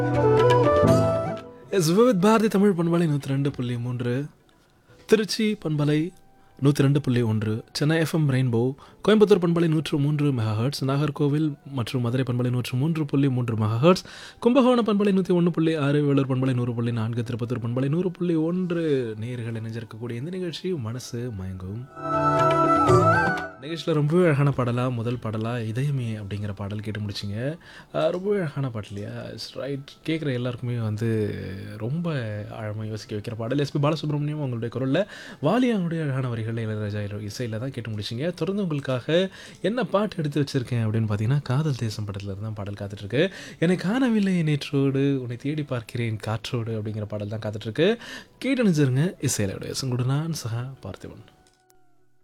S Vividh Bharathi Tamil பண்பலை நூற்றி ரெண்டு புள்ளி மூன்று திருச்சி பண்பலை நூற்றி ரெண்டு புள்ளி ஒன்று சென்னை எஃப்எம் ரெயின்போ கோயம்புத்தூர் பண்பலை நூற்று மூன்று மெகாஹர்ட்ஸ் நாகர்கோவில் மற்றும் மதுரை பண்பலை நூற்று மூன்று புள்ளி மூன்று மெகாஹர்ட்ஸ் கும்பகோணம் பண்பலை நூற்றி ஒன்று புள்ளி ஆறு வேலூர் பண்பலை நூறு புள்ளி நான்கு திருப்பத்தூர் பண்பலை நூறு புள்ளி ஒன்று நேர்கள் இணைஞ்சிருக்கக்கூடிய இந்த நிகழ்ச்சி மனசு மயங்கும் நிகழ்ச்சியில் ரொம்பவே அழகான பாடலாக முதல் பாடலாக இதயமே அப்படிங்கிற பாடல் கேட்டு முடிச்சிங்க அஹ் ரொம்பவே அழகான பாட்டு இல்லையா ரைட் கேட்குற எல்லாருக்குமே வந்து ரொம்ப ஆழமாக யோசிக்க வைக்கிற பாடல் எஸ்பி பாலசுப்ரமணியம் உங்களுடைய குரலில் வாலியாவுடைய அழகான வரிகள் இளையராஜா இசையில் தான் கேட்டு முடிச்சிங்க தொடர்ந்து உங்களுக்காக என்ன பாட்டு எடுத்து வச்சுருக்கேன் அப்படின்னு பார்த்தீங்கன்னா காதல் தேசம் படத்தில் இருந்து தான் பாடல் காத்துட்ருக்கு என்னை காணவில்லை நேற்றோடு உன்னை தேடி பார்க்கிறேன் காற்றோடு அப்படிங்கிற பாடல் தான் காத்துட்ருக்கு கேட்டு நினைச்சிருங்க இசையிலுடைய சங்குடு நான் சஹா பார்த்திபன்